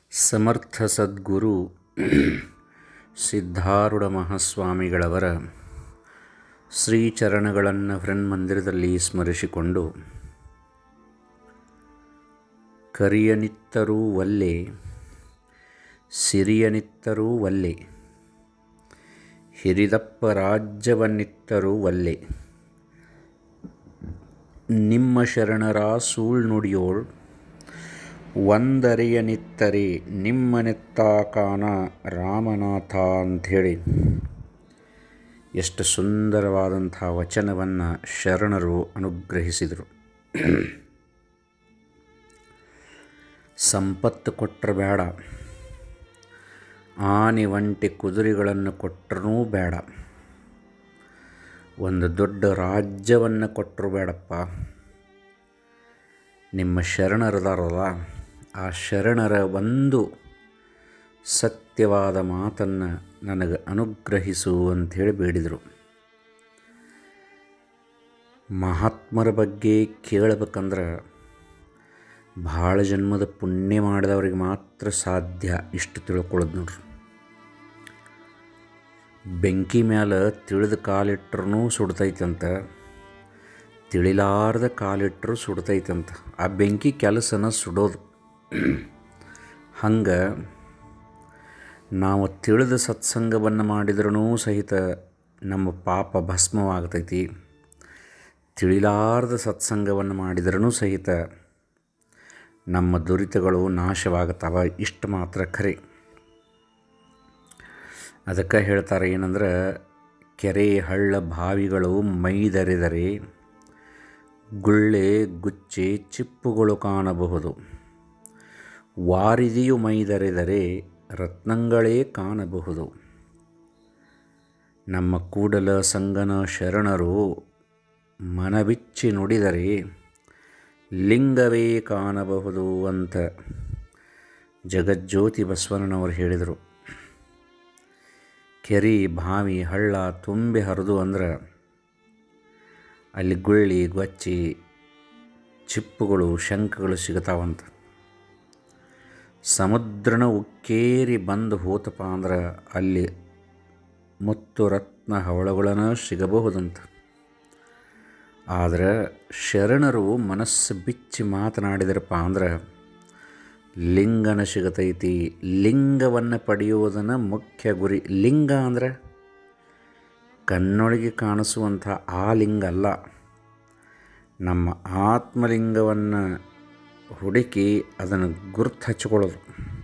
ಸಮರ್ಥ ಸದ್ಗುರು ಸಿದ್ಧಾರೂಢ ಮಹಾಸ್ವಾಮಿಗಳವರ ಶ್ರೀಚರಣಗಳನ್ನು ಹೃನ್ಮಂದಿರದಲ್ಲಿ ಸ್ಮರಿಸಿಕೊಂಡು ಕರಿಯನಿತ್ತರೂ ವಲ್ಲೆ ಸಿರಿಯನಿತ್ತರೂ ವಲ್ಲೆ ಹಿರಿದಪ್ಪ ರಾಜ್ಯವನ್ನಿತ್ತರೂ ವಲ್ಲೆ ನಿಮ್ಮ ಶರಣರ ಸೂಳ್ ನುಡಿಯೋಳ್ ಒಂದರೆಯನಿತ್ತರೆ ನಿಮ್ಮನೆತ್ತಾಕಾನ ರಾಮನಾಥ ಅಂಥೇಳಿ ಎಷ್ಟು ಸುಂದರವಾದಂಥ ವಚನವನ್ನು ಶರಣರು ಅನುಗ್ರಹಿಸಿದರು ಸಂಪತ್ತು ಕೊಟ್ಟರೆ ಬೇಡ ಆನೆ ಒಂಟಿ ಕುದುರೆಗಳನ್ನು ಕೊಟ್ಟರೂ ಬೇಡ ಒಂದು ದೊಡ್ಡ ರಾಜ್ಯವನ್ನು ಕೊಟ್ಟರು ಬೇಡಪ್ಪ ನಿಮ್ಮ ಶರಣರದಾರಲ್ಲ ಆ ಶರಣರ ಒಂದು ಸತ್ಯವಾದ ಮಾತನ್ನು ನನಗೆ ಅನುಗ್ರಹಿಸು ಅಂಥೇಳಿ ಬೇಡಿದರು ಮಹಾತ್ಮರ ಬಗ್ಗೆ ಕೇಳಬೇಕಂದ್ರೆ ಭಾಳ ಜನ್ಮದ ಪುಣ್ಯ ಮಾಡಿದವ್ರಿಗೆ ಮಾತ್ರ ಸಾಧ್ಯ ಇಷ್ಟು ತಿಳ್ಕೊಳ್ಳೋದು ನೋಡ್ರಿ ಬೆಂಕಿ ಮ್ಯಾಲೆ ತಿಳಿದ ಕಾಲಿಟ್ರೂ ಸುಡ್ತೈತಂತ ತಿಳಿಲಾರ್ದ ಕಾಲಿಟ್ಟರು ಸುಡ್ತೈತಂತ ಆ ಬೆಂಕಿ ಕೆಲಸನ ಸುಡೋದು ಹಂಗೆ ನಾವು ತಿಳಿದ ಸತ್ಸಂಗವನ್ನು ಮಾಡಿದ್ರೂ ಸಹಿತ ನಮ್ಮ ಪಾಪ ಭಸ್ಮವಾಗ್ತೈತಿ ತಿಳಿಲಾರ್ದ ಸತ್ಸಂಗವನ್ನು ಮಾಡಿದ್ರೂ ಸಹಿತ ನಮ್ಮ ದುರಿತಗಳು ನಾಶವಾಗ್ತವ ಇಷ್ಟು ಮಾತ್ರ ಖರೆ ಅದಕ್ಕೆ ಹೇಳ್ತಾರೆ ಏನಂದ್ರೆ ಕೆರೆ ಹಳ್ಳ ಬಾವಿಗಳು ಮೈದರೆದರೆ ಗುಳ್ಳೆ ಗುಚ್ಚೆ ಚಿಪ್ಪುಗಳು ಕಾಣಬಹುದು ವಾರಿದಿಯು ಮೈದರೆದರೆ ರತ್ನಗಳೇ ಕಾಣಬಹುದು ನಮ್ಮ ಕೂಡಲ ಸಂಗನ ಶರಣರು ಮನಬಿಚ್ಚಿ ನುಡಿದರೆ ಲಿಂಗವೇ ಕಾಣಬಹುದು ಅಂತ ಜಗಜ್ಯೋತಿ ಬಸವಣ್ಣನವರು ಹೇಳಿದರು ಕೆರೆ ಬಾವಿ ಹಳ್ಳ ತುಂಬಿ ಹರಿದು ಅಂದ್ರೆ ಅಲ್ಲಿ ಗುಳ್ಳಿ ಗೊಚ್ಚಿ ಚಿಪ್ಪುಗಳು ಶಂಖಗಳು ಸಿಗ್ತಾವಂತ ಸಮುದ್ರನ ಉಕ್ಕೇರಿ ಬಂದು ಹೋತಪ್ಪ ಅಂದ್ರೆ ಅಲ್ಲಿ ಮುತ್ತು ರತ್ನ ಹವಳಗಳನ್ನು ಸಿಗಬಹುದಂತ ಆದರೆ ಶರಣರು ಮನಸ್ಸು ಬಿಚ್ಚಿ ಮಾತನಾಡಿದ್ರಪ್ಪ ಅಂದ್ರೆ ಲಿಂಗನ ಸಿಗತೈತಿ ಲಿಂಗವನ್ನು ಪಡೆಯುವುದನ್ನು ಮುಖ್ಯ ಗುರಿ ಲಿಂಗ ಅಂದರೆ ಕಣ್ಣೊಳಗೆ ಕಾಣಿಸುವಂಥ ಆ ಲಿಂಗ ಅಲ್ಲ ನಮ್ಮ ಆತ್ಮಲಿಂಗವನ್ನು ಹುಡುಕಿ ಅದನ್ನು ಗುರ್ತು ಹಚ್ಕೊಳ್ಳೋದು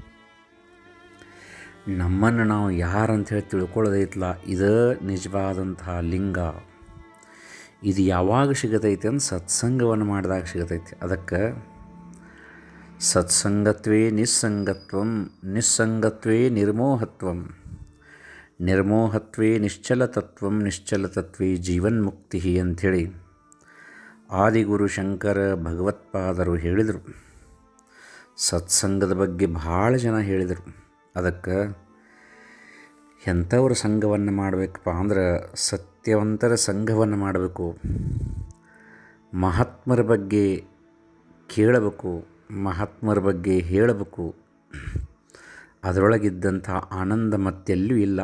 ನಮ್ಮನ್ನು ನಾವು ಯಾರಂಥೇಳಿ ತಿಳ್ಕೊಳ್ಳೋದೈತಲ್ಲ ಇದು ನಿಜವಾದಂತಹ ಲಿಂಗ ಇದು ಯಾವಾಗ ಸಿಗತೈತಿ ಅಂತ ಸತ್ಸಂಗವನ್ನು ಮಾಡಿದಾಗ ಸಿಗತೈತಿ ಅದಕ್ಕೆ ಸತ್ಸಂಗತ್ವೇ ನಿಸ್ಸಂಗತ್ವಂ ನಿಸ್ಸಂಗತ್ವೇ ನಿರ್ಮೋಹತ್ವಂ ನಿರ್ಮೋಹತ್ವೇ ನಿಶ್ಚಲತತ್ವಂ ನಿಶ್ಚಲತತ್ವೇ ಜೀವನ್ಮುಕ್ತಿ ಅಂಥೇಳಿ ಆದಿಗುರು ಶಂಕರ ಭಗವತ್ಪಾದರು ಹೇಳಿದರು ಸತ್ಸಂಗದ ಬಗ್ಗೆ ಭಾಳ ಜನ ಹೇಳಿದರು ಅದಕ್ಕೆ ಎಂಥವ್ರ ಸಂಘವನ್ನು ಮಾಡಬೇಕಪ್ಪ ಅಂದ್ರೆ ಸತ್ಯವಂತರ ಸಂಘವನ್ನು ಮಾಡಬೇಕು ಮಹಾತ್ಮರ ಬಗ್ಗೆ ಕೇಳಬೇಕು ಮಹಾತ್ಮರ ಬಗ್ಗೆ ಹೇಳಬೇಕು ಅದರೊಳಗಿದ್ದಂಥ ಆನಂದ ಮತ್ತೆಲ್ಲೂ ಇಲ್ಲ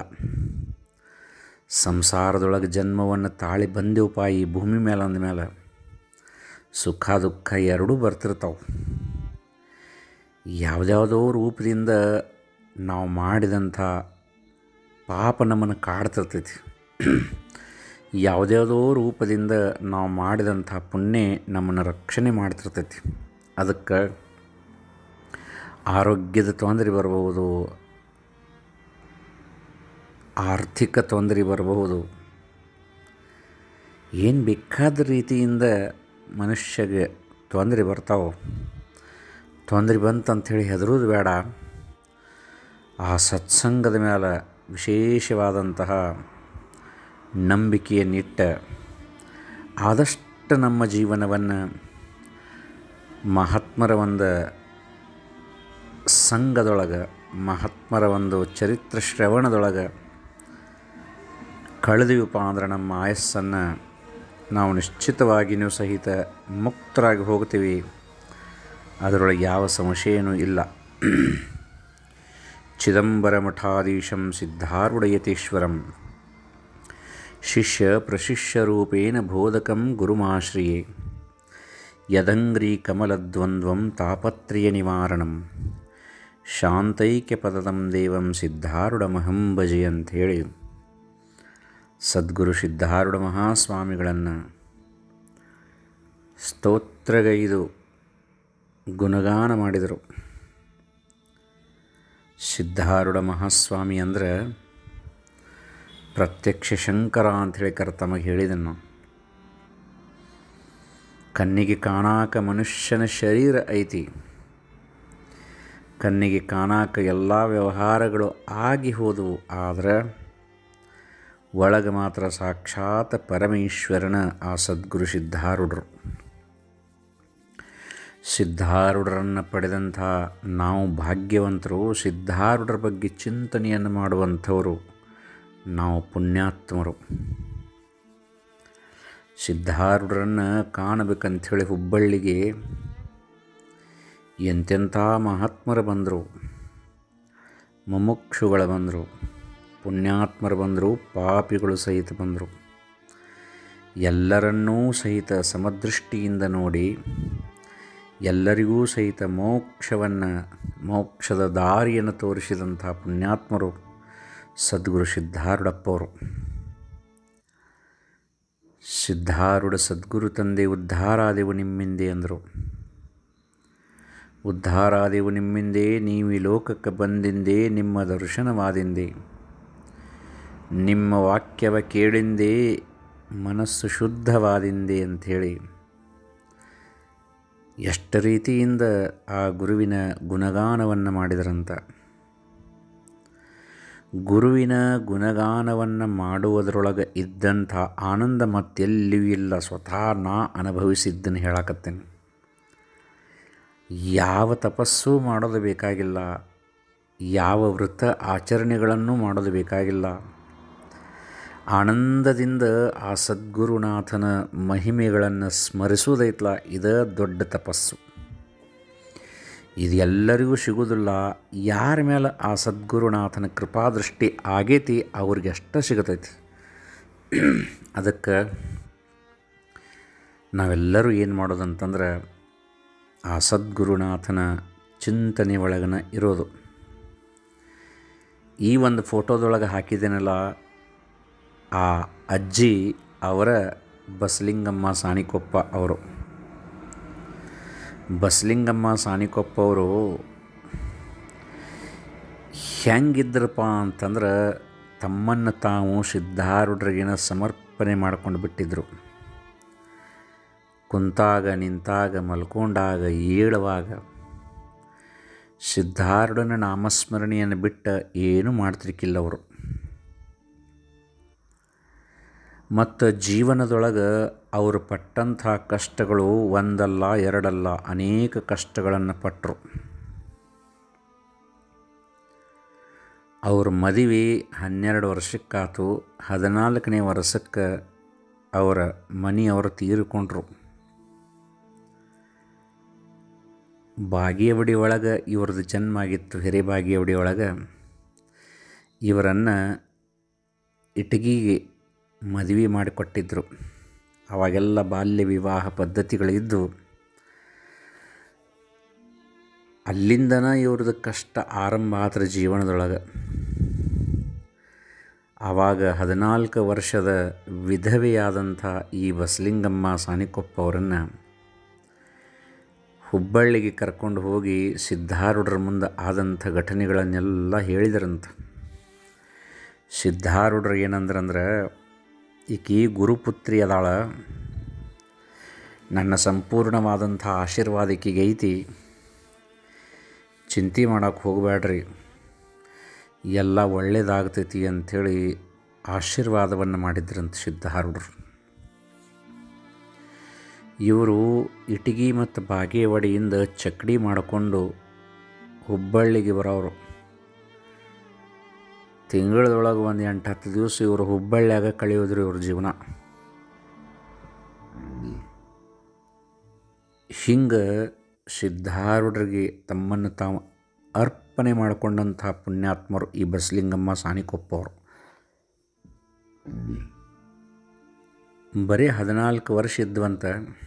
ಸಂಸಾರದೊಳಗೆ ಜನ್ಮವನ್ನು ತಾಳಿ ಬಂದೆವಪ್ಪ ಈ ಭೂಮಿ ಮೇಲೆ ಅಂದಮೇಲೆ ಸುಖ ದುಃಖ ಎರಡೂ ಬರ್ತಿರ್ತಾವೆ ಯಾವುದ್ಯಾವುದೋ ರೂಪದಿಂದ ನಾವು ಮಾಡಿದಂಥ ಪಾಪ ನಮ್ಮನ್ನು ಕಾಡ್ತಿರ್ತೈತಿ ಯಾವುದ್ಯಾವುದೋ ರೂಪದಿಂದ ನಾವು ಮಾಡಿದಂಥ ಪುಣ್ಯ ನಮ್ಮನ್ನು ರಕ್ಷಣೆ ಮಾಡ್ತಿರ್ತೈತಿ ಅದಕ್ಕೆ ಆರೋಗ್ಯದ ತೊಂದರೆ ಬರಬಹುದು ಆರ್ಥಿಕ ತೊಂದರೆ ಬರಬಹುದು ಏನು ಬೇಕಾದ ರೀತಿಯಿಂದ ಮನುಷ್ಯಗೆ ತೊಂದರೆ ಬರ್ತಾವೆ ತೊಂದರೆ ಬಂತಂಥೇಳಿ ಹೆದರೋದು ಬೇಡ ಆ ಸತ್ಸಂಗದ ಮೇಲೆ ವಿಶೇಷವಾದಂತಹ ನಂಬಿಕೆಯನ್ನಿಟ್ಟ ಆದಷ್ಟು ನಮ್ಮ ಜೀವನವನ್ನು ಮಹಾತ್ಮರ ಒಂದು ಸಂಘದೊಳಗೆ ಮಹಾತ್ಮರ ಒಂದು ಚರಿತ್ರ ಶ್ರವಣದೊಳಗೆ ಕಳೆದೀವಪ್ಪ ಅಂದ್ರೆ ನಮ್ಮ ಆಯಸ್ಸನ್ನು ನಾವು ನಿಶ್ಚಿತವಾಗಿಯೂ ಸಹಿತ ಮುಕ್ತರಾಗಿ ಹೋಗ್ತೀವಿ ಅದರೊಳಗೆ ಯಾವ ಸಮಸ್ಯೆಯೂ ಇಲ್ಲ ಚಿದಂಬರಮಠಾಧೀಶಂ ಸಿದ್ಧಾರುಡಯತೀಶ್ವರಂ ಶಿಷ್ಯ ಪ್ರಶಿಷ್ಯರೂಪೇಣ ಬೋಧಕಂ ಗುರುಮಾಶ್ರಿಯೇ ಯದಂಗ್ರಿ ಕಮಲದ್ವಂದ್ವಂ ತಾಪತ್ರಯ ನಿವಾರಣಂ ಶಾಂತೈಕ್ಯಪದಂ ದೇವಂ ಸಿದ್ಧಾರುಡಮಹಂ ಭಜೆ ಅಂಥೇಳಿ ಸದ್ಗುರು ಸಿದ್ಧಾರುಡ ಮಹಾಸ್ವಾಮಿಗಳನ್ನು ಸ್ತೋತ್ರಗೈದು ಗುಣಗಾನ ಮಾಡಿದರು ಸಿದ್ಧಾರುಡ ಮಹಾಸ್ವಾಮಿ ಅಂದರೆ ಪ್ರತ್ಯಕ್ಷ ಶಂಕರ ಅಂಥೇಳಿ ಕರ ತಮಗೆ ಹೇಳಿದನು ಕಣ್ಣಿಗೆ ಕಾಣಾಕ ಮನುಷ್ಯನ ಶರೀರ ಐತಿ ಕಣ್ಣಿಗೆ ಕಾಣಾಕ ಎಲ್ಲ ವ್ಯವಹಾರಗಳು ಆಗಿ ಹೋದವು ಆದರೆ ಒಳಗೆ ಮಾತ್ರ ಸಾಕ್ಷಾತ್ ಪರಮೇಶ್ವರನ ಆ ಸದ್ಗುರು ಸಿದ್ಧಾರುಡ್ರು ಸಿದ್ಧಾರುಡರನ್ನು ಪಡೆದಂಥ ನಾವು ಭಾಗ್ಯವಂತರು ಸಿದ್ಧಾರುಡರ ಬಗ್ಗೆ ಚಿಂತನೆಯನ್ನು ಮಾಡುವಂಥವರು ನಾವು ಪುಣ್ಯಾತ್ಮರು ಸಿದ್ಧಾರುಡರನ್ನು ಕಾಣಬೇಕಂಥೇಳಿ ಹುಬ್ಬಳ್ಳಿಗೆ ಎಂತೆಂಥ ಮಹಾತ್ಮರು ಬಂದರು ಮುಮುಕ್ಷುಗಳು ಬಂದರು ಪುಣ್ಯಾತ್ಮರು ಬಂದರು ಪಾಪಿಗಳು ಸಹಿತ ಬಂದರು ಎಲ್ಲರನ್ನೂ ಸಹಿತ ಸಮದೃಷ್ಟಿಯಿಂದ ನೋಡಿ ಎಲ್ಲರಿಗೂ ಸಹಿತ ಮೋಕ್ಷವನ್ನು ಮೋಕ್ಷದ ದಾರಿಯನ್ನು ತೋರಿಸಿದಂಥ ಪುಣ್ಯಾತ್ಮರು ಸದ್ಗುರು ಸಿದ್ಧಾರುಡಪ್ಪವರು ಸಿದ್ಧಾರುಡ ಸದ್ಗುರು ತಂದೆ ಉದ್ಧಾರಾದೆವು ನಿಮ್ಮಿಂದೆ ಅಂದರು ಉದ್ಧಾರಾದೆವು ನಿಮ್ಮಿಂದೆ ನೀವು ಈ ಲೋಕಕ್ಕೆ ಬಂದಿಂದೆ ನಿಮ್ಮ ದರ್ಶನವಾದಿಂದೆ ನಿಮ್ಮ ವಾಕ್ಯವ ಕೇಳಿಂದೇ ಮನಸ್ಸು ಶುದ್ಧವಾದಿಂದೆ ಅಂಥೇಳಿ ಎಷ್ಟು ರೀತಿಯಿಂದ ಆ ಗುರುವಿನ ಗುಣಗಾನವನ್ನು ಮಾಡಿದರಂತ ಗುರುವಿನ ಗುಣಗಾನವನ್ನು ಮಾಡುವುದರೊಳಗೆ ಇದ್ದಂಥ ಆನಂದ ಮತ್ತೆಲ್ಲಿಯೂ ಇಲ್ಲ ಸ್ವತಃ ನಾ ಅನುಭವಿಸಿದ್ದನ್ನು ಹೇಳಕತ್ತೇನೆ ಯಾವ ತಪಸ್ಸು ಮಾಡೋದು ಬೇಕಾಗಿಲ್ಲ ಯಾವ ವೃತ್ತ ಆಚರಣೆಗಳನ್ನು ಮಾಡೋದು ಬೇಕಾಗಿಲ್ಲ ಆನಂದದಿಂದ ಆ ಸದ್ಗುರುನಾಥನ ಮಹಿಮೆಗಳನ್ನು ಸ್ಮರಿಸುವುದೈತ್ಲ ಇದೇ ದೊಡ್ಡ ತಪಸ್ಸು ಇದು ಎಲ್ಲರಿಗೂ ಸಿಗೋದಿಲ್ಲ ಯಾರ ಮೇಲೆ ಆ ಸದ್ಗುರುನಾಥನ ಕೃಪಾದೃಷ್ಟಿ ಆಗೈತಿ ಅವ್ರಿಗೆ ಅಷ್ಟ ಸಿಗತೈತಿ ಅದಕ್ಕೆ ನಾವೆಲ್ಲರೂ ಏನು ಮಾಡೋದಂತಂದ್ರೆ ಆ ಸದ್ಗುರುನಾಥನ ಚಿಂತನೆ ಒಳಗನ ಇರೋದು ಈ ಒಂದು ಫೋಟೋದೊಳಗೆ ಹಾಕಿದ್ದೇನಲ್ಲ ಆ ಅಜ್ಜಿ ಅವರ ಬಸಲಿಂಗಮ್ಮ ಸಾಣಿಕೊಪ್ಪ ಅವರು ಬಸಲಿಂಗಮ್ಮ ಸಾಣಿಕೊಪ್ಪ ಅವರು ಹೆಂಗಿದ್ರಪ್ಪ ಅಂತಂದ್ರೆ ತಮ್ಮನ್ನು ತಾವು ಸಿದ್ಧಾರೂಢರಿಗಿನ ಸಮರ್ಪಣೆ ಮಾಡ್ಕೊಂಡು ಬಿಟ್ಟಿದ್ರು ಕುಂತಾಗ ನಿಂತಾಗ ಮಲ್ಕೊಂಡಾಗ ಏಳುವಾಗ ಸಿದ್ಧಾರೂಢನ ನಾಮಸ್ಮರಣೆಯನ್ನು ಬಿಟ್ಟು ಏನೂ ಮಾಡ್ತಿರ್ಕಿಲ್ಲ ಅವರು ಮತ್ತು ಜೀವನದೊಳಗೆ ಅವರು ಪಟ್ಟಂಥ ಕಷ್ಟಗಳು ಒಂದಲ್ಲ ಎರಡಲ್ಲ ಅನೇಕ ಕಷ್ಟಗಳನ್ನು ಪಟ್ಟರು ಅವ್ರ ಮದುವೆ ಹನ್ನೆರಡು ವರ್ಷಕ್ಕಾತು ಹದಿನಾಲ್ಕನೇ ವರ್ಷಕ್ಕೆ ಅವರ ಮನೆಯವರು ತೀರಿಕೊಂಡ್ರು ಬಾಗೇವಾಡಿ ಒಳಗೆ ಇವ್ರದ್ದು ಜನ್ಮ ಆಗಿತ್ತು ಹಿರೇಬಾಗೇವಾಡಿ ಒಳಗೆ ಇವರನ್ನು ಇಟಗಿಗೆ ಮದುವೆ ಮಾಡಿಕೊಟ್ಟಿದ್ದರು ಅವಾಗೆಲ್ಲ ಬಾಲ್ಯ ವಿವಾಹ ಪದ್ಧತಿಗಳಿದ್ದು ಅಲ್ಲಿಂದನ ಇವ್ರದ್ದು ಕಷ್ಟ ಆರಂಭ ಆದ್ರೆ ಜೀವನದೊಳಗೆ ಆವಾಗ ಹದಿನಾಲ್ಕು ವರ್ಷದ ವಿಧವೆಯಾದಂಥ ಈ ಬಸಲಿಂಗಮ್ಮ ಸಾನಿಕೊಪ್ಪ ಅವರನ್ನು ಹುಬ್ಬಳ್ಳಿಗೆ ಕರ್ಕೊಂಡು ಹೋಗಿ ಸಿದ್ಧಾರೂಢರ ಮುಂದೆ ಆದಂಥ ಘಟನೆಗಳನ್ನೆಲ್ಲ ಹೇಳಿದರಂತ ಸಿದ್ಧಾರೂಢರು ಏನಂದ್ರಂದ್ರೆ ಈಕಿ ಗುರುಪುತ್ರಿ ಅದಾಳ ನನ್ನ ಸಂಪೂರ್ಣವಾದಂಥ ಆಶೀರ್ವಾದ ಈಕಿಗೆ ಐತಿ ಚಿಂತೆ ಮಾಡೋಕ್ಕೆ ಹೋಗಬೇಡ್ರಿ ಎಲ್ಲ ಒಳ್ಳೇದಾಗ್ತೈತಿ ಅಂಥೇಳಿ ಆಶೀರ್ವಾದವನ್ನು ಮಾಡಿದ್ರಂತ ಸಿದ್ಧಾರೂಢರು ಇವರು ಇಟಗಿ ಮತ್ತು ಬಾಗೇವಾಡಿಯಿಂದ ಚಕ್ಕಡಿ ಮಾಡಿಕೊಂಡು ಹುಬ್ಬಳ್ಳಿಗೆ ಬರೋರು ತಿಂಗಳದೊಳಗೆ ಒಂದು ಎಂಟು ಹತ್ತು ದಿವಸ ಇವರು ಹುಬ್ಬಳ್ಳಿಯಾಗ ಕಳೆಯೋದ್ರಿ ಇವ್ರ ಜೀವನ ಹಿಂಗೆ ಸಿದ್ಧಾರೂಢರಿಗೆ ತಮ್ಮನ್ನು ತಾವು ಅರ್ಪಣೆ ಮಾಡಿಕೊಂಡಂಥ ಪುಣ್ಯಾತ್ಮರು ಈ ಬಸಲಿಂಗಮ್ಮ ಸಾನಿಕೊಪ್ಪವರು ಬರೀ ಹದಿನಾಲ್ಕು ವರ್ಷ ಇದ್ವಂತ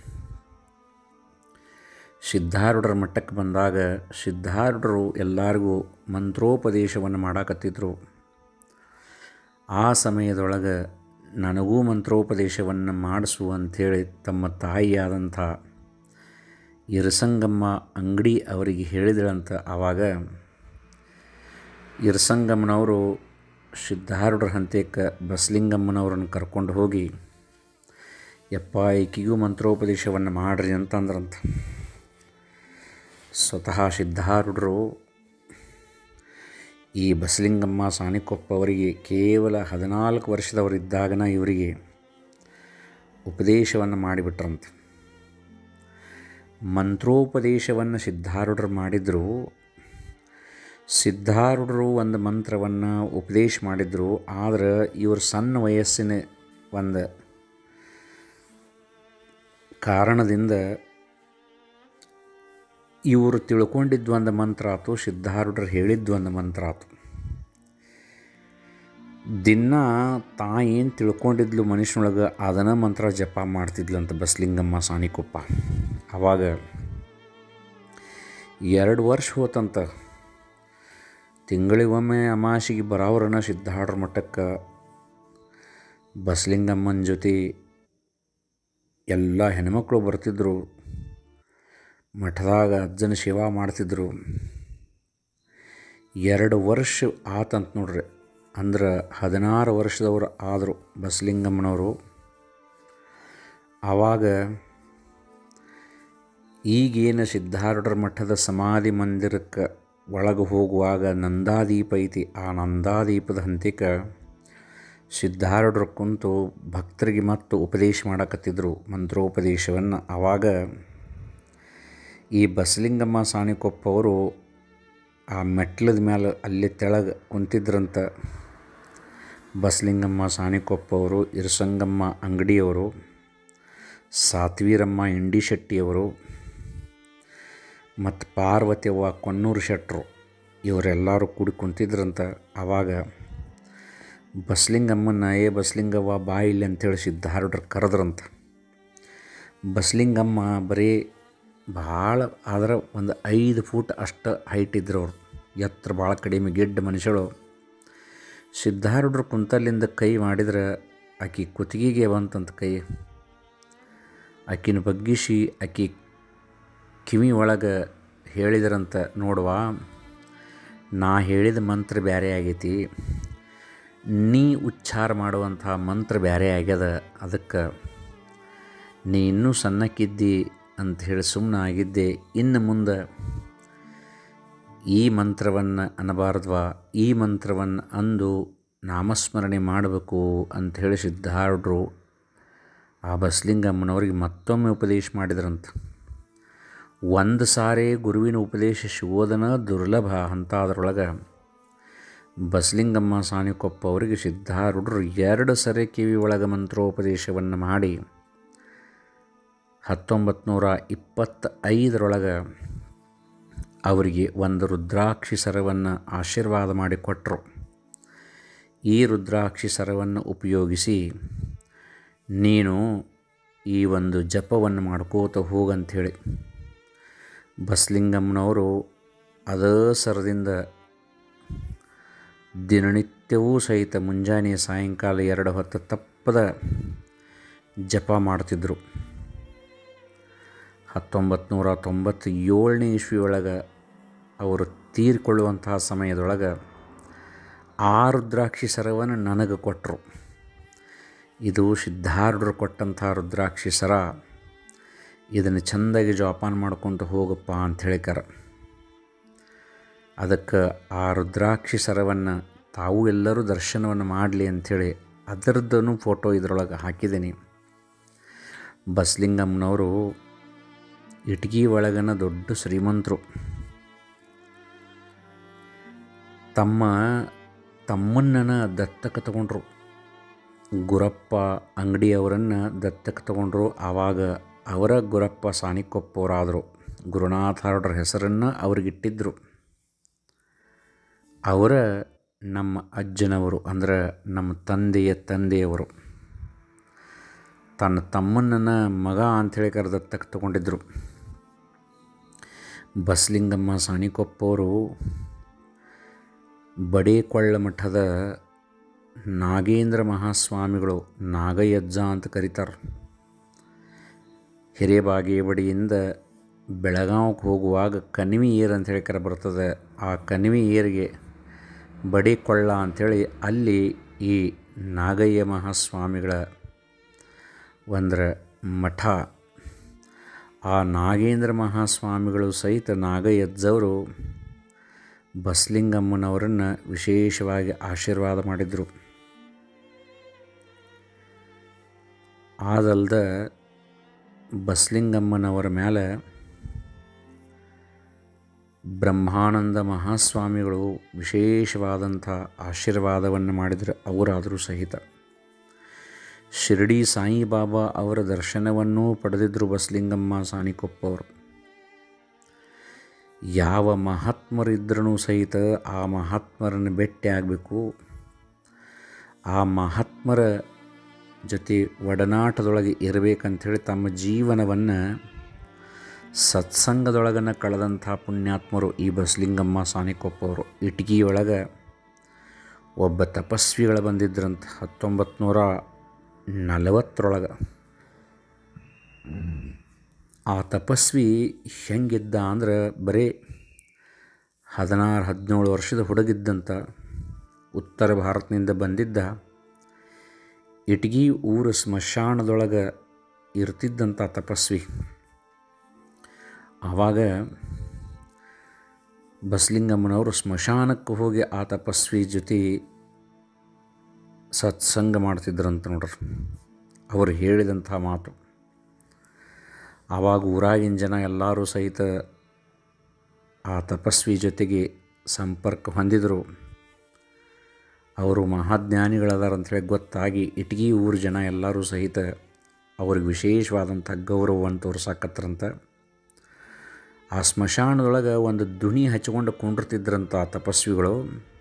ಸಿದ್ಧಾರೂಢರ ಮಟ್ಟಕ್ಕೆ ಬಂದಾಗ ಸಿದ್ಧಾರೂಢರು ಎಲ್ಲರಿಗೂ ಮಂತ್ರೋಪದೇಶವನ್ನು ಮಾಡಾಕತ್ತಿದ್ರು ಆ ಸಮಯದೊಳಗೆ ನನಗೂ ಮಂತ್ರೋಪದೇಶವನ್ನು ಮಾಡಿಸು ಅಂಥೇಳಿ ತಮ್ಮ ತಾಯಿಯಾದಂಥ ಇರಸಂಗಮ್ಮ ಅಂಗಡಿ ಅವರಿಗೆ ಹೇಳಿದಳಂತ ಆವಾಗ ಇರಸಂಗಮ್ಮನವರು ಸಿದ್ಧಾರೂಢರ ಹಂತಕ್ಕೆ ಬಸಲಿಂಗಮ್ಮನವ್ರನ್ನ ಕರ್ಕೊಂಡು ಹೋಗಿ ಯಪ್ಪ ಈಕಿಗೂ ಮಂತ್ರೋಪದೇಶವನ್ನು ಮಾಡ್ರಿ ಅಂತಂದ್ರಂತ ಸ್ವತಃ ಸಿದ್ಧಾರೂಢರು ಈ ಬಸಲಿಂಗಮ್ಮ ಸಾನಿಕೊಪ್ಪ ಅವರಿಗೆ ಕೇವಲ ಹದಿನಾಲ್ಕು ವರ್ಷದವರಿದ್ದಾಗನ ಇವರಿಗೆ ಉಪದೇಶವನ್ನು ಮಾಡಿಬಿಟ್ರಂತೆ ಮಂತ್ರೋಪದೇಶವನ್ನು ಸಿದ್ಧಾರೂಢರು ಮಾಡಿದರು ಸಿದ್ಧಾರೂಢರು ಒಂದು ಮಂತ್ರವನ್ನು ಉಪದೇಶ ಮಾಡಿದರು ಆದರೆ ಇವರು ಸಣ್ಣ ವಯಸ್ಸಿನ ಒಂದು ಕಾರಣದಿಂದ ಇವರು ತಿಳ್ಕೊಂಡಿದ್ದು ಒಂದು ಮಂತ್ರ ಆತು ಸಿದ್ಧಾರೂಢರು ಹೇಳಿದ್ದು ಒಂದು ಮಂತ್ರ ಆತು ದಿನ ತಾ ಏನು ತಿಳ್ಕೊಂಡಿದ್ಲು ಮನುಷ್ಯನೊಳಗೆ ಅದನ್ನ ಮಂತ್ರ ಜಪ ಮಾಡ್ತಿದ್ಲಂತ ಬಸಲಿಂಗಮ್ಮ ಸಾನಿಕೊಪ್ಪ ಆವಾಗ ಎರಡು ವರ್ಷ ಹೋತಂತ ತಿಂಗಳಿಗೊಮ್ಮೆ ಅಮಾಸಿಗೆ ಬರೋವ್ರನ್ನ ಸಿದ್ಧಾರೂಢರ ಮಠಕ್ಕೆ ಬಸಲಿಂಗಮ್ಮನ ಜೊತೆ ಎಲ್ಲ ಹೆಣ್ಮಕ್ಳು ಬರ್ತಿದ್ದರು ಮಠದಾಗ ಅಜ್ಜನ ಸೇವಾ ಮಾಡ್ತಿದ್ರು ಎರಡು ವರ್ಷ ಆತಂತ ನೋಡ್ರಿ ಅಂದ್ರೆ ಹದಿನಾರು ವರ್ಷದವರು ಆದರು ಬಸಲಿಂಗಮ್ಮನವರು ಆವಾಗ ಈಗೇನು ಸಿದ್ಧಾರೂಢರ ಮಠದ ಸಮಾಧಿ ಮಂದಿರಕ್ಕೆ ಒಳಗೆ ಹೋಗುವಾಗ ನಂದಾದೀಪ ಐತಿ ಆ ನಂದಾದೀಪದ ಹಂತಿಕ ಸಿದ್ಧಾರೂಢರು ಕುಂತು ಭಕ್ತರಿಗೆ ಮತ್ತು ಉಪದೇಶ ಮಾಡಕತ್ತಿದ್ರು ಮಂತ್ರೋಪದೇಶವನ್ನು ಆವಾಗ ಈ ಬಸಲಿಂಗಮ್ಮ ಸಾಣಿಕೊಪ್ಪ ಅವರು ಆ ಮೆಟ್ಲದ ಮೇಲೆ ಅಲ್ಲಿ ತೆಳಗೆ ಕುಂತಿದ್ರಂತ ಬಸಲಿಂಗಮ್ಮ ಸಾಣಿಕೊಪ್ಪ ಅವರು ಇರಸಂಗಮ್ಮ ಅಂಗಡಿಯವರು ಸಾತ್ವೀರಮ್ಮ ಇಂಡಿಶೆಟ್ಟಿಯವರು ಮತ್ತು ಪಾರ್ವತಿಯವ್ವ ಕೊನ್ನೂರು ಶೆಟ್ಟರು ಇವರೆಲ್ಲರೂ ಕೂಡಿ ಕುಂತಿದ್ರಂತ ಆವಾಗ ಬಸಲಿಂಗಮ್ಮನ ಏ ಬಸಲಿಂಗವ್ವ ಬಾ ಇಲ್ಲಿ ಅಂತೇಳಿ ಸಿದ್ಧಾರೂಢರು ಕರೆದ್ರಂತ ಬಸಲಿಂಗಮ್ಮ ಬರೀ ಭಾಳ ಆದ್ರೆ ಒಂದು ಐದು ಫೂಟ್ ಅಷ್ಟು ಹೈಟ್ ಇದ್ರು ಅವರು ಎತ್ತರ ಭಾಳ ಕಡಿಮೆ ಗಿಡ್ಡ ಮನುಷ್ಯಳು ಸಿದ್ಧಾರೂಢರು ಕುಂತಲ್ಲಿಂದ ಕೈ ಮಾಡಿದ್ರೆ ಆಕಿ ಕುತ್ತಿಗೆಗೆ ಬಂತಂತ ಕೈ ಆಕಿನ ಬಗ್ಗಿಸಿ ಆಕಿ ಕಿವಿ ಒಳಗೆ ಹೇಳಿದ್ರಂತ ನೋಡುವ ನಾ ಹೇಳಿದ ಮಂತ್ರ ಬೇರೆ ಆಗೈತಿ ನೀ ಉಚ್ಚಾರ ಮಾಡುವಂಥ ಮಂತ್ರ ಬೇರೆ ಆಗ್ಯದ ಅದಕ್ಕೆ ನೀ ಇನ್ನೂ ಸಣ್ಣಕ್ಕಿದ್ದಿ ಅಂತ ಹೇಳಿ ಸುಮ್ಮನೆ ಆಗಿದ್ದೆ ಇನ್ನು ಮುಂದೆ ಈ ಮಂತ್ರವನ್ನು ಅನ್ನಬಾರ್ದ್ವಾ ಈ ಮಂತ್ರವನ್ನು ಅಂದು ನಾಮಸ್ಮರಣೆ ಮಾಡಬೇಕು ಅಂಥೇಳಿ ಸಿದ್ಧಾರೂಢರು ಆ ಬಸಲಿಂಗಮ್ಮನವ್ರಿಗೆ ಮತ್ತೊಮ್ಮೆ ಉಪದೇಶ ಮಾಡಿದ್ರಂತ ಒಂದು ಸಾರಿ ಗುರುವಿನ ಉಪದೇಶ ಸಿಗೋದನ ದುರ್ಲಭ ಅಂತಾದ್ರೊಳಗೆ ಬಸಲಿಂಗಮ್ಮ ಸಾನಿಕೊಪ್ಪ ಅವರಿಗೆ ಸಿದ್ಧಾರೂಢರು ಎರಡು ಸರಿ ಕಿವಿ ಒಳಗೆ ಮಂತ್ರೋಪದೇಶವನ್ನು ಮಾಡಿ ಹತ್ತೊಂಬತ್ತು ನೂರ ಇಪ್ಪತ್ತೈದರೊಳಗೆ ಅವರಿಗೆ ಒಂದು ರುದ್ರಾಕ್ಷಿ ಸರವನ್ನು ಆಶೀರ್ವಾದ ಮಾಡಿಕೊಟ್ರು ಈ ರುದ್ರಾಕ್ಷಿ ಸರವನ್ನು ಉಪಯೋಗಿಸಿ ನೀನು ಈ ಒಂದು ಜಪವನ್ನು ಮಾಡ್ಕೋತ ಹೋಗಂಥೇಳಿ ಬಸಲಿಂಗಮ್ಮನವರು ಅದೇ ಸರದಿಂದ ದಿನನಿತ್ಯವೂ ಸಹಿತ ಮುಂಜಾನೆ ಸಾಯಂಕಾಲ ಎರಡು ಹೊತ್ತು ತಪ್ಪದ ಜಪ ಮಾಡ್ತಿದ್ದರು ಹತ್ತೊಂಬತ್ತು ನೂರ ತೊಂಬತ್ತೇಳನೇ ಇಸ್ವಿ ಒಳಗೆ ಅವರು ತೀರಿಕೊಳ್ಳುವಂತಹ ಸಮಯದೊಳಗೆ ಆ ರುದ್ರಾಕ್ಷಿ ಸರವನ್ನು ನನಗೆ ಕೊಟ್ಟರು ಇದು ಸಿದ್ಧಾರೂಢರು ಕೊಟ್ಟಂಥ ರುದ್ರಾಕ್ಷಿ ಸರ ಇದನ್ನು ಚೆಂದಾಗಿ ಜೋಪಾನ ಮಾಡ್ಕೊತ ಹೋಗಪ್ಪ ಅಂತ ಹೇಳಿಕಾರ ಅದಕ್ಕೆ ಆ ರುದ್ರಾಕ್ಷಿ ಸರವನ್ನು ತಾವು ಎಲ್ಲರೂ ದರ್ಶನವನ್ನು ಮಾಡಲಿ ಅಂಥೇಳಿ ಅದರದ್ದೂ ಫೋಟೋ ಇದರೊಳಗೆ ಹಾಕಿದ್ದೀನಿ ಬಸಲಿಂಗಮ್ಮನವರು ಇಟ್ಗಿ ಒಳಗನ ದೊಡ್ಡ ಶ್ರೀಮಂತರು ತಮ್ಮ ತಮ್ಮಣ್ಣನ ದತ್ತಕ್ಕೆ ತಗೊಂಡ್ರು ಗುರಪ್ಪ ಅಂಗಡಿಯವರನ್ನು ದತ್ತಕ್ಕೆ ತಗೊಂಡ್ರು ಆವಾಗ ಅವರ ಗುರಪ್ಪ ಸಾನಿಕೊಪ್ಪವರಾದರು ಗುರುನಾಥಾರವ್ರ ಹೆಸರನ್ನು ಅವ್ರಿಗಿಟ್ಟಿದ್ದರು ಅವರ ನಮ್ಮ ಅಜ್ಜನವರು ಅಂದ್ರೆ ನಮ್ಮ ತಂದೆಯ ತಂದೆಯವರು ತನ್ನ ತಮ್ಮನನ್ನ ಮಗ ಅಂಥೇಳಿ ಕರೆದತ್ತಕ್ಕೆ ತಗೊಂಡಿದ್ದರು ಬಸಲಿಂಗಮ್ಮ ಸಾಣಿಕೊಪ್ಪವರು ಬಡೇಕೊಳ್ಳ ಮಠದ ನಾಗೇಂದ್ರ ಮಹಾಸ್ವಾಮಿಗಳು ನಾಗಯಜ್ಜ ಅಂತ ಕರೀತಾರೆ ಹಿರೇಬಾಗೇವಾಡಿಯಿಂದ ಬೆಳಗಾವಿಗೆ ಹೋಗುವಾಗ ಕಣಿವೆ ಏರ್ ಅಂಥೇಳಿ ಕರೆ ಬರ್ತದೆ ಆ ಕಣಿವೆ ಏರಿಗೆ ಬಡಿಕೊಳ್ಳ ಅಂಥೇಳಿ ಅಲ್ಲಿ ಈ ನಾಗಯ್ಯ ಮಹಾಸ್ವಾಮಿಗಳ ಒಂದರ ಮಠ ಆ ನಾಗೇಂದ್ರ ಮಹಾಸ್ವಾಮಿಗಳು ಸಹಿತ ನಾಗಯಜ್ಜವರು ಬಸಲಿಂಗಮ್ಮನವರನ್ನು ವಿಶೇಷವಾಗಿ ಆಶೀರ್ವಾದ ಮಾಡಿದರು ಆದಲ್ದ ಬಸಲಿಂಗಮ್ಮನವರ ಮೇಲೆ ಬ್ರಹ್ಮಾನಂದ ಮಹಾಸ್ವಾಮಿಗಳು ವಿಶೇಷವಾದಂಥ ಆಶೀರ್ವಾದವನ್ನು ಮಾಡಿದರೆ ಅವರಾದರೂ ಸಹಿತ ಶಿರಡಿ ಸಾಯಿಬಾಬಾ ಅವರ ದರ್ಶನವನ್ನೂ ಪಡೆದಿದ್ದರು ಬಸಲಿಂಗಮ್ಮ ಸಾನಿಕೊಪ್ಪವರು ಯಾವ ಮಹಾತ್ಮರಿದ್ರೂ ಸಹಿತ ಆ ಮಹಾತ್ಮರನ್ನು ಭೇಟಿ ಆಗಬೇಕು ಆ ಮಹಾತ್ಮರ ಜೊತೆ ಒಡನಾಟದೊಳಗೆ ಇರಬೇಕಂಥೇಳಿ ತಮ್ಮ ಜೀವನವನ್ನು ಸತ್ಸಂಗದೊಳಗನ್ನು ಕಳೆದಂಥ ಪುಣ್ಯಾತ್ಮರು ಈ ಬಸಲಿಂಗಮ್ಮ ಸಾನಿಕೊಪ್ಪವರು ಇಟಗಿಯೊಳಗೆ ಒಬ್ಬ ತಪಸ್ವಿಗಳು ಬಂದಿದ್ರಂತ ಹತ್ತೊಂಬತ್ತು ನೂರ ನಲವತ್ತರೊಳಗೆ ಆ ತಪಸ್ವಿ ಹೆಂಗಿದ್ದ ಅಂದ್ರೆ ಬರೀ ಹದಿನಾರು ಹದಿನೇಳು ವರ್ಷದ ಹುಡುಗಿದ್ದಂಥ ಉತ್ತರ ಭಾರತದಿಂದ ಬಂದಿದ್ದ ಇಟಗಿ ಊರು ಸ್ಮಶಾನದೊಳಗೆ ಇರ್ತಿದ್ದಂಥ ತಪಸ್ವಿ ಆವಾಗ ಬಸಲಿಂಗಮ್ಮನವರು ಸ್ಮಶಾನಕ್ಕೆ ಹೋಗಿ ಆ ತಪಸ್ವಿ ಜೊತೆ ಸತ್ಸಂಗ ಮಾಡ್ತಿದ್ರಂತ ನೋಡ್ರಿ ಅವರು ಹೇಳಿದಂಥ ಮಾತು ಆವಾಗ ಊರಾಗಿನ ಜನ ಎಲ್ಲರೂ ಸಹಿತ ಆ ತಪಸ್ವಿ ಜೊತೆಗೆ ಸಂಪರ್ಕ ಹೊಂದಿದರು ಅವರು ಮಹಾಜ್ಞಾನಿಗಳದಾರ ಅಂಥೇಳಿ ಗೊತ್ತಾಗಿ ಇಟಗಿ ಊರ ಜನ ಎಲ್ಲರೂ ಸಹಿತ ಅವ್ರಿಗೆ ವಿಶೇಷವಾದಂಥ ಗೌರವವನ್ನು ತೋರ್ಸಾಕತ್ರಂತ ಆ ಸ್ಮಶಾನದೊಳಗೆ ಒಂದು ದುಣಿ ಹಚ್ಕೊಂಡು ಕುಂಡಿರ್ತಿದ್ರಂಥ ಆ ತಪಸ್ವಿಗಳು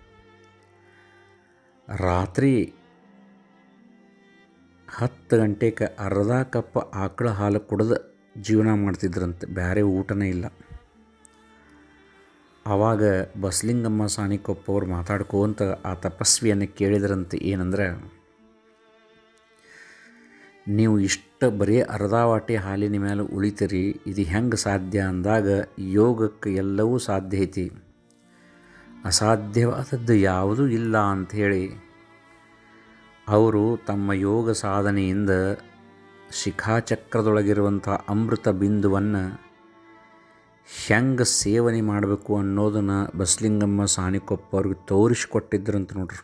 ರಾತ್ರಿ ಹತ್ತು ಗಂಟೆಗೆ ಅರ್ಧ ಕಪ್ ಆಕಳ ಹಾಲು ಕುಡ್ದು ಜೀವನ ಮಾಡ್ತಿದ್ರಂತೆ ಬೇರೆ ಊಟನೇ ಇಲ್ಲ ಆವಾಗ ಬಸಲಿಂಗಮ್ಮ ಸಾನಿಕೊಪ್ಪವ್ರು ಮಾತಾಡ್ಕೋಂತ ಆ ತಪಸ್ವಿಯನ್ನು ಕೇಳಿದ್ರಂತೆ ಏನಂದ್ರೆ ನೀವು ಇಷ್ಟ ಬರೀ ಅರ್ಧ ವಾಟಿ ಹಾಲಿನ ಮೇಲೆ ಉಳಿತೀರಿ ಇದು ಹೆಂಗೆ ಸಾಧ್ಯ ಅಂದಾಗ ಯೋಗಕ್ಕೆ ಎಲ್ಲವೂ ಸಾಧ್ಯ ಐತಿ ಅಸಾಧ್ಯವಾದದ್ದು ಯಾವುದೂ ಇಲ್ಲ ಅಂಥೇಳಿ ಅವರು ತಮ್ಮ ಯೋಗ ಸಾಧನೆಯಿಂದ ಶಿಖಾಚಕ್ರದೊಳಗಿರುವಂಥ ಅಮೃತ ಬಿಂದುವನ್ನು ಹೆಂಗೆ ಸೇವನೆ ಮಾಡಬೇಕು ಅನ್ನೋದನ್ನು ಬಸಲಿಂಗಮ್ಮ ಸಾನಿಕೊಪ್ಪ ಅವ್ರಿಗೆ ತೋರಿಸಿಕೊಟ್ಟಿದ್ರಂತ ನೋಡ್ರಿ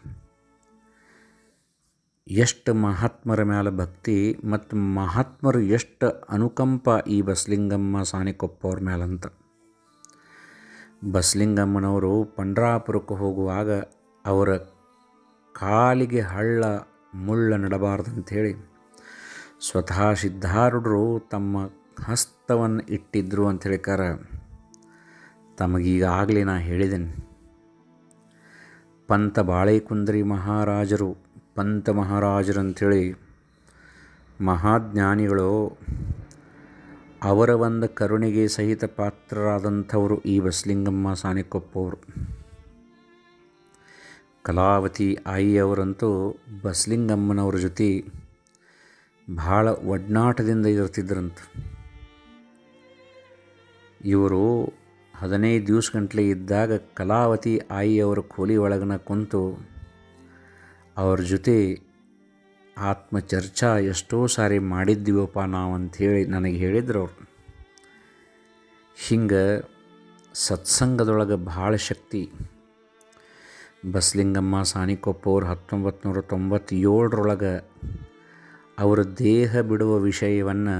ಎಷ್ಟು ಮಹಾತ್ಮರ ಮೇಲೆ ಭಕ್ತಿ ಮತ್ತು ಮಹಾತ್ಮರು ಎಷ್ಟು ಅನುಕಂಪ ಈ ಬಸಲಿಂಗಮ್ಮ ಸಾನಿಕೊಪ್ಪ ಅವ್ರ ಮೇಲಂತ ಬಸಲಿಂಗಮ್ಮನವರು ಪಂಡ್ರಾಪುರಕ್ಕೆ ಹೋಗುವಾಗ ಅವರ ಕಾಲಿಗೆ ಹಳ್ಳ ಮುಳ್ಳ ನಡಬಾರ್ದಂಥೇಳಿ ಸ್ವತಃ ಸಿದ್ಧಾರೂಢರು ತಮ್ಮ ಹಸ್ತವನ್ನು ಇಟ್ಟಿದ್ರು ಅಂತ ಹೇಳಿಕಾರ ತಮಗೀಗಾಗಲೇ ನಾ ಹೇಳಿದ್ದೇನೆ ಪಂತ ಬಾಳೆಕುಂದ್ರಿ ಮಹಾರಾಜರು ಪಂತ ಮಹಾರಾಜರು ಅಂಥೇಳಿ ಮಹಾಜ್ಞಾನಿಗಳು ಅವರ ಒಂದು ಕರುಣೆಗೆ ಸಹಿತ ಪಾತ್ರರಾದಂಥವರು ಈ ಬಸಲಿಂಗಮ್ಮ ಸಾನಿಕೊಪ್ಪವರು ಕಲಾವತಿ ಆಯಿಯವರಂತೂ ಬಸಲಿಂಗಮ್ಮನವ್ರ ಜೊತೆ ಭಾಳ ಒಡನಾಟದಿಂದ ಇರ್ತಿದ್ರಂತ ಇವರು ಹದಿನೈದು ದಿವಸ ಗಂಟಲೆ ಇದ್ದಾಗ ಕಲಾವತಿ ಆಯಿಯವರ ಕೋಲಿ ಒಳಗನ ಕುಂತು ಅವ್ರ ಜೊತೆ ಆತ್ಮಚರ್ಚಾ ಎಷ್ಟೋ ಸಾರಿ ಮಾಡಿದ್ದೀವಪ್ಪ ನಾವು ಅಂಥೇಳಿ ನನಗೆ ಹೇಳಿದ್ರು ಅವರು ಹಿಂಗೆ ಸತ್ಸಂಗದೊಳಗೆ ಭಾಳ ಶಕ್ತಿ ಬಸಲಿಂಗಮ್ಮ ಸಾನಿಕೊಪ್ಪ ಅವ್ರು ಹತ್ತೊಂಬತ್ತು ನೂರ ತೊಂಬತ್ತೇಳರೊಳಗೆ ಅವರ ದೇಹ ಬಿಡುವ ವಿಷಯವನ್ನು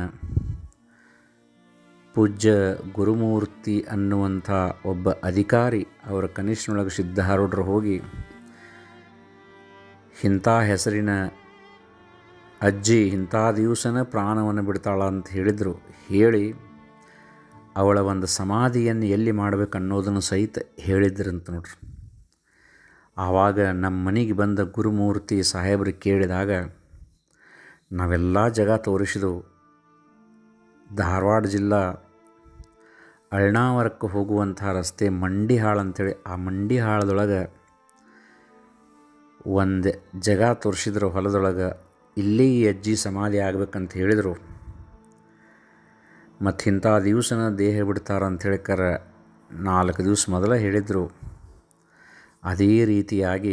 ಪೂಜ್ಯ ಗುರುಮೂರ್ತಿ ಅನ್ನುವಂಥ ಒಬ್ಬ ಅಧಿಕಾರಿ ಅವರ ಕನಿಷ್ಠನೊಳಗೆ ಸಿದ್ಧಾರೂಢರು ಹೋಗಿ ಇಂಥ ಹೆಸರಿನ ಅಜ್ಜಿ ಇಂಥ ದಿವಸನ ಪ್ರಾಣವನ್ನು ಬಿಡ್ತಾಳ ಅಂತ ಹೇಳಿದರು ಹೇಳಿ ಅವಳ ಒಂದು ಸಮಾಧಿಯನ್ನು ಎಲ್ಲಿ ಮಾಡಬೇಕು ಅನ್ನೋದನ್ನು ಸಹಿತ ಹೇಳಿದ್ರಂತ ನೋಡ್ರಿ ಆವಾಗ ನಮ್ಮ ಮನೆಗೆ ಬಂದ ಗುರುಮೂರ್ತಿ ಸಾಹೇಬ್ರು ಕೇಳಿದಾಗ ನಾವೆಲ್ಲ ಜಾಗ ತೋರಿಸಿದೆವು ಧಾರವಾಡ ಜಿಲ್ಲಾ ಅಳ್ನಾವರಕ್ಕೆ ಹೋಗುವಂಥ ರಸ್ತೆ ಮಂಡಿಹಾಳು ಅಂಥೇಳಿ ಆ ಮಂಡಿಹಾಳದೊಳಗೆ ಒಂದು ಜಾಗ ತೋರಿಸಿದ್ರು ಹೊಲದೊಳಗೆ ಇಲ್ಲಿ ಈ ಅಜ್ಜಿ ಸಮಾಧಿ ಆಗ್ಬೇಕಂತ ಹೇಳಿದರು ಮತ್ತು ಇಂಥ ದಿವಸನ ದೇಹ ಬಿಡ್ತಾರ ಅಂಥೇಳಿ ಕರ ನಾಲ್ಕು ದಿವಸ ಮೊದಲೇ ಹೇಳಿದರು ಅದೇ ರೀತಿಯಾಗಿ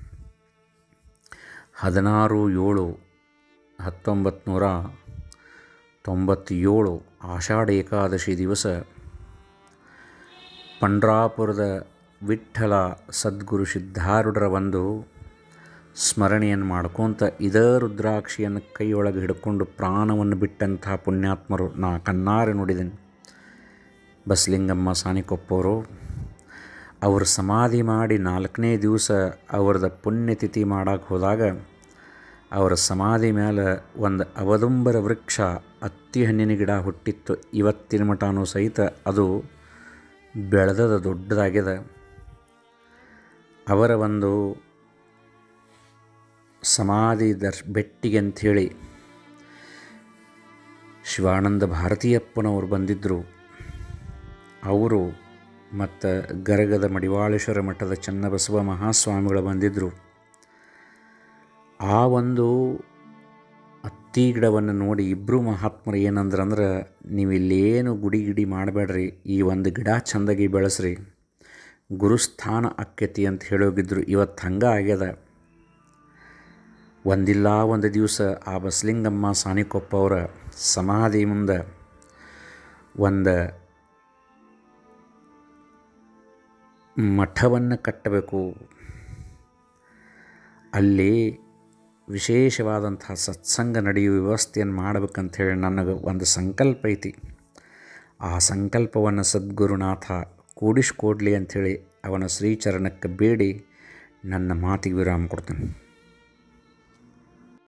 ಹದಿನಾರು ಏಳು ಹತ್ತೊಂಬತ್ತು ನೂರ ತೊಂಬತ್ತೇಳು ಆಷಾಢ ಏಕಾದಶಿ ದಿವಸ ಪಂಡ್ರಾಪುರದ ವಿಠ್ಠಲ ಸದ್ಗುರು ಸಿದ್ಧಾರೂಢರ ಒಂದು ಸ್ಮರಣೆಯನ್ನು ಮಾಡ್ಕೊತ ಇದೇ ರುದ್ರಾಕ್ಷಿಯನ್ನು ಕೈಯೊಳಗೆ ಹಿಡ್ಕೊಂಡು ಪ್ರಾಣವನ್ನು ಬಿಟ್ಟಂಥ ಪುಣ್ಯಾತ್ಮರು ನಾ ಕಣ್ಣಾರೆ ನೋಡಿದ್ದೀನಿ ಬಸಲಿಂಗಮ್ಮ ಸಾನಿಕೊಪ್ಪವರು ಅವರು ಸಮಾಧಿ ಮಾಡಿ ನಾಲ್ಕನೇ ದಿವಸ ಅವ್ರದ್ದು ಪುಣ್ಯತಿಥಿ ಮಾಡಕ್ಕೆ ಹೋದಾಗ ಅವರ ಸಮಾಧಿ ಮೇಲೆ ಒಂದು ಅವದುಂಬರ ವೃಕ್ಷ ಅತ್ತಿ ಹಣ್ಣಿನ ಗಿಡ ಹುಟ್ಟಿತ್ತು ಇವತ್ತಿನ ಮಟನೂ ಸಹಿತ ಅದು ಬೆಳೆದದ ದೊಡ್ಡದಾಗಿದೆ ಅವರ ಒಂದು ಸಮಾಧಿ ದರ್ಶ್ ಬೆಟ್ಟಿಗೆ ಅಂಥೇಳಿ ಶಿವಾನಂದ ಭಾರತೀಯಪ್ಪನವರು ಬಂದಿದ್ದರು ಅವರು ಮತ್ತು ಗರಗದ ಮಡಿವಾಳೇಶ್ವರ ಮಠದ ಚನ್ನಬಸವ ಮಹಾಸ್ವಾಮಿಗಳು ಬಂದಿದ್ದರು ಆ ಒಂದು ಅತ್ತಿ ಗಿಡವನ್ನು ನೋಡಿ ಇಬ್ಬರು ಮಹಾತ್ಮರು ಏನಂದ್ರಂದ್ರೆ ನೀವು ಇಲ್ಲೇನು ಗುಡಿ ಗಿಡಿ ಮಾಡಬೇಡ್ರಿ ಈ ಒಂದು ಗಿಡ ಚೆಂದಾಗಿ ಬೆಳೆಸ್ರಿ ಗುರುಸ್ಥಾನ ಅಕ್ಕತಿ ಅಂತ ಹೇಳೋಗಿದ್ರು ಇವತ್ತು ಹಂಗೆ ಆಗ್ಯದ ಒಂದಿಲ್ಲ ಒಂದು ದಿವಸ ಆ ಬಸಲಿಂಗಮ್ಮ ಸಾನಿಕೊಪ್ಪ ಅವರ ಸಮಾಧಿ ಮುಂದೆ ಒಂದು ಮಠವನ್ನು ಕಟ್ಟಬೇಕು ಅಲ್ಲಿ ವಿಶೇಷವಾದಂಥ ಸತ್ಸಂಗ ನಡೆಯುವ ವ್ಯವಸ್ಥೆಯನ್ನು ಮಾಡಬೇಕಂಥೇಳಿ ನನಗೆ ಒಂದು ಸಂಕಲ್ಪ ಐತಿ ಆ ಸಂಕಲ್ಪವನ್ನು ಸದ್ಗುರುನಾಥ ಕೂಡಿಸ್ಕೊಡ್ಲಿ ಅಂಥೇಳಿ ಅವನ ಶ್ರೀಚರಣಕ್ಕೆ ಬೇಡಿ ನನ್ನ ಮಾತಿಗೆ ವಿರಾಮ ಕೊಡ್ತೀನಿ